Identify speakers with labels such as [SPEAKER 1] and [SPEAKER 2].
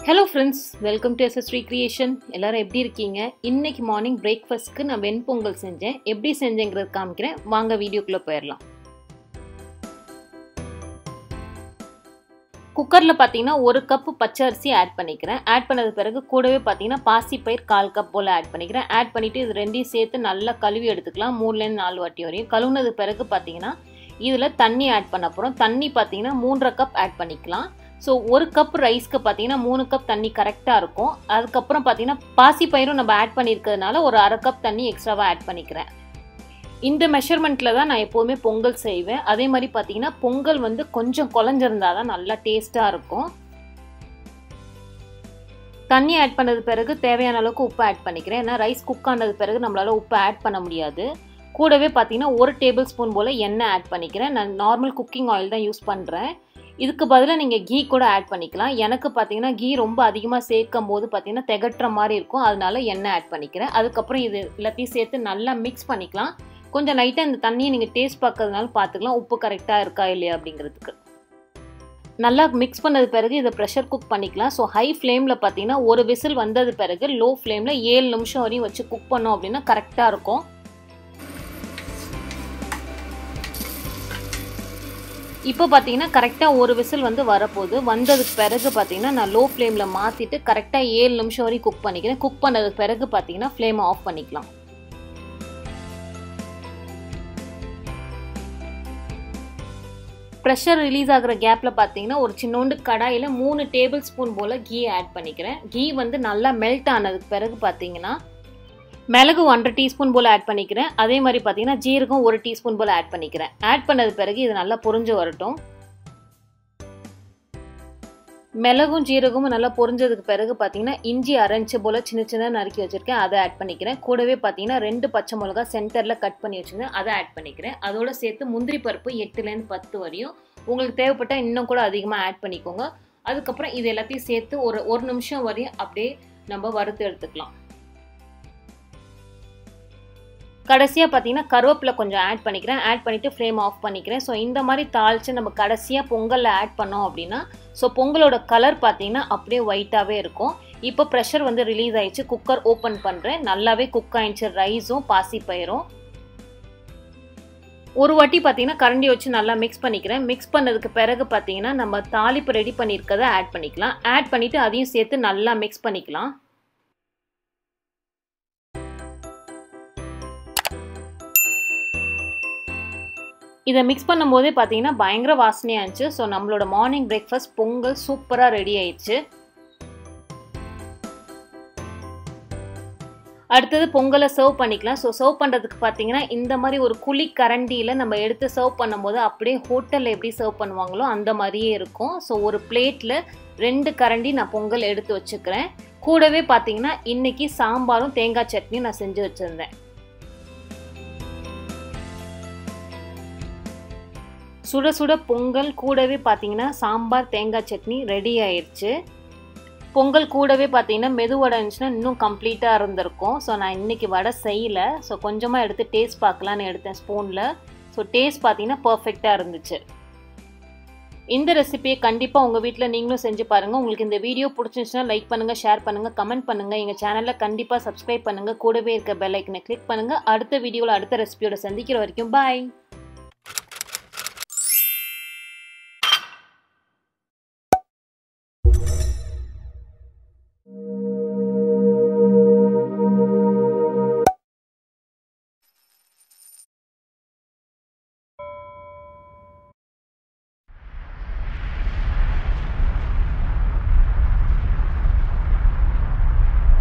[SPEAKER 1] hello friends welcome to எஸ்எஸ்ரீ creation எல்லாரும் எப்படி இருக்கீங்க இன்னைக்கு மார்னிங் பிரேக்ஃபாஸ்ட்க்கு நான் வெண்பொங்கல் செஞ்சேன் எப்படி செஞ்சேங்கிறது காமிக்கிறேன் வாங்க வீடியோக்குள்ளே போயிடலாம் குக்கரில் பார்த்தீங்கன்னா ஒரு கப்பு பச்சை அரிசி ஆட் பண்ணிக்கிறேன் ஆட் பண்ணது பிறகு கூடவே பார்த்தீங்கன்னா பாசிப்பயிர் கால் கப் போல் ஆட் பண்ணிக்கிறேன் ஆட் பண்ணிவிட்டு இது ரெண்டையும் சேர்த்து நல்லா கழுவி எடுத்துக்கலாம் மூணுலேருந்து நாலு வாட்டி வரையும் கழுவுனது பிறகு பார்த்தீங்கன்னா இதில் தண்ணி ஆட் பண்ண போகிறோம் தண்ணி பார்த்தீங்கன்னா மூன்றரை கப் ஆட் பண்ணிக்கலாம் ஸோ ஒரு கப் ரைஸ்க்கு பார்த்தீங்கன்னா மூணு கப் தண்ணி கரெக்டாக இருக்கும் அதுக்கப்புறம் பார்த்தீங்கன்னா பாசி பயிரும் நம்ம ஆட் பண்ணியிருக்கிறதுனால ஒரு அரை கப் தண்ணி எக்ஸ்ட்ராவாக ஆட் பண்ணிக்கிறேன் இந்த மெஷர்மெண்ட்டில் தான் நான் எப்போவுமே பொங்கல் செய்வேன் அதே மாதிரி பார்த்தீங்கன்னா பொங்கல் வந்து கொஞ்சம் குழஞ்சிருந்தா தான் நல்லா டேஸ்ட்டாக இருக்கும் தண்ணி ஆட் பண்ணது பிறகு தேவையான அளவுக்கு உப்பு ஆட் பண்ணிக்கிறேன் ஏன்னா ரைஸ் குக் ஆனது பிறகு நம்மளால் உப்பு ஆட் பண்ண முடியாது கூடவே பார்த்தீங்கன்னா ஒரு டேபிள் ஸ்பூன் போல் எண்ணெய் ஆட் பண்ணிக்கிறேன் நான் நார்மல் குக்கிங் ஆயில் தான் யூஸ் பண்ணுறேன் இதுக்கு பதிலாக நீங்கள் கீ கூட ஆட் பண்ணிக்கலாம் எனக்கு பார்த்தீங்கன்னா கீ ரொம்ப அதிகமாக சேர்க்கும் போது பார்த்தீங்கன்னா திகட்டுற மாதிரி இருக்கும் அதனால எண்ணெய் ஆட் பண்ணிக்கிறேன் அதுக்கப்புறம் இது எல்லாத்தையும் சேர்த்து நல்லா மிக்ஸ் பண்ணிக்கலாம் கொஞ்சம் லைட்டாக இந்த தண்ணியை நீங்கள் டேஸ்ட் பார்க்கறதுனால பார்த்துக்கலாம் உப்பு கரெக்டாக இருக்கா இல்லையா அப்படிங்கிறதுக்கு நல்லா மிக்ஸ் பண்ணது பிறகு இதை ப்ரெஷர் குக் பண்ணிக்கலாம் ஸோ ஹை ஃப்ளேமில் பார்த்தீங்கன்னா ஒரு விசில் வந்தது பிறகு லோ ஃப்ளேமில் ஏழு நிமிஷம் வரையும் வச்சு குக் பண்ணோம் அப்படின்னா கரெக்டாக இருக்கும் இப்போ பார்த்தீங்கன்னா கரெக்டாக ஒரு விசில் வந்து வரப்போகுது வந்ததுக்கு பிறகு பார்த்தீங்கன்னா நான் லோ ஃப்ளேமில் மாற்றிட்டு கரெக்டாக ஏழு நிமிஷம் வரையும் குக் பண்ணிக்கிறேன் குக் பண்ணதுக்கு பிறகு பார்த்தீங்கன்னா ஃப்ளேமை ஆஃப் பண்ணிக்கலாம் ப்ரெஷர் ரிலீஸ் ஆகிற கேப்பில் பார்த்தீங்கன்னா ஒரு சின்னோண்டு கடாயில் மூணு டேபிள் ஸ்பூன் போல் கீ ஆட் பண்ணிக்கிறேன் கீ வந்து நல்லா மெல்ட் ஆனதுக்கு பிறகு பார்த்தீங்கன்னா மிளகு ஒன்றரை டீஸ்பூன் போல் ஆட் பண்ணிக்கிறேன் அதே மாதிரி பார்த்தீங்கன்னா ஜீரகம் ஒரு டீஸ்பூன் போல் ஆட் பண்ணிக்கிறேன் ஆட் பண்ணது பிறகு இது நல்லா பொரிஞ்சு வரட்டும் மிளகும் ஜீரகமும் நல்லா பொரிஞ்சதுக்கு பிறகு பார்த்தீங்கன்னா இஞ்சி அரைஞ்சு போல் சின்ன சின்ன நறுக்கி வச்சுருக்கேன் அதை ஆட் பண்ணிக்கிறேன் கூடவே பார்த்தீங்கன்னா ரெண்டு பச்சை மிளகா சென்டரில் கட் பண்ணி வச்சுருந்தேன் அதை ஆட் பண்ணிக்கிறேன் அதோட சேர்த்து முந்திரி பருப்பு எட்டுலேருந்து பத்து வரையும் உங்களுக்கு தேவைப்பட்டால் இன்னும் கூட அதிகமாக ஆட் பண்ணிக்கோங்க அதுக்கப்புறம் இது எல்லாத்தையும் சேர்த்து ஒரு ஒரு நிமிஷம் வரையும் அப்படியே நம்ம வறுத்து எடுத்துக்கலாம் கடைசியாக பார்த்தீங்கன்னா கருவேப்பிலை கொஞ்சம் ஆட் பண்ணிக்கிறேன் ஆட் பண்ணிவிட்டு ஃப்ளேம் ஆஃப் பண்ணிக்கிறேன் ஸோ இந்த மாதிரி தாளித்து நம்ம கடைசியாக பொங்கலில் ஆட் பண்ணோம் அப்படின்னா ஸோ பொங்கலோட கலர் பார்த்தீங்கன்னா அப்படியே ஒயிட்டாகவே இருக்கும் இப்போ ப்ரெஷர் வந்து ரிலீஸ் ஆயிடுச்சு குக்கர் ஓப்பன் பண்ணுறேன் நல்லாவே குக் ஆயிடுச்சு ரைஸும் பாசிப்பயிரும் ஒரு வாட்டி பார்த்தீங்கன்னா கரண்டி வச்சு நல்லா மிக்ஸ் பண்ணிக்கிறேன் மிக்ஸ் பண்ணதுக்கு பிறகு பார்த்தீங்கன்னா நம்ம தாளிப்பு ரெடி பண்ணியிருக்கதை ஆட் பண்ணிக்கலாம் ஆட் பண்ணிவிட்டு அதையும் சேர்த்து நல்லா மிக்ஸ் பண்ணிக்கலாம் இதை மிக்ஸ் பண்ணும்போதே பார்த்தீங்கன்னா பயங்கர வாசனையாக இருந்துச்சு ஸோ நம்மளோட மார்னிங் பிரேக்ஃபாஸ்ட் பொங்கல் சூப்பராக ரெடி ஆயிடுச்சு அடுத்தது பொங்கலை சர்வ் பண்ணிக்கலாம் ஸோ சர்வ் பண்ணுறதுக்கு பார்த்தீங்கன்னா இந்த மாதிரி ஒரு குழி கரண்டியில் நம்ம எடுத்து சர்வ் பண்ணும்போது அப்படியே ஹோட்டலில் எப்படி சர்வ் பண்ணுவாங்களோ அந்த மாதிரியே இருக்கும் ஸோ ஒரு பிளேட்டில் ரெண்டு கரண்டி நான் பொங்கல் எடுத்து வச்சுக்கிறேன் கூடவே பார்த்தீங்கன்னா இன்றைக்கி சாம்பாரும் தேங்காய் சட்னியும் நான் செஞ்சு வச்சுருந்தேன் சுட சுட பொங்கல் கூடவே பார்த்தீங்கன்னா சாம்பார் தேங்காய் சட்னி ரெடி ஆயிடுச்சு பொங்கல் கூடவே பார்த்தீங்கன்னா மெதுவடை இருந்துச்சுன்னா இன்னும் கம்ப்ளீட்டாக இருந்திருக்கும் ஸோ நான் இன்றைக்கி வடை செய்யலை ஸோ கொஞ்சமாக எடுத்து டேஸ்ட் பார்க்கலான்னு எடுத்தேன் ஸ்பூனில் ஸோ டேஸ்ட் பார்த்தீங்கன்னா பர்ஃபெக்டாக இருந்துச்சு இந்த ரெசிபியை கண்டிப்பாக உங்கள் வீட்டில் நீங்களும் செஞ்சு பாருங்கள் உங்களுக்கு இந்த வீடியோ பிடிச்சிருந்துச்சுன்னா லைக் பண்ணுங்கள் ஷேர் பண்ணுங்கள் கமெண்ட் பண்ணுங்கள் எங்கள் சேனலில் கண்டிப்பாக சப்ஸ்கிரைப் பண்ணுங்கள் கூடவே இருக்க பெல் ஐக்கனை கிளிக் பண்ணுங்கள் அடுத்த வீடியோவில் அடுத்த ரெசிபியோட சந்திக்கிற வரைக்கும் பாய்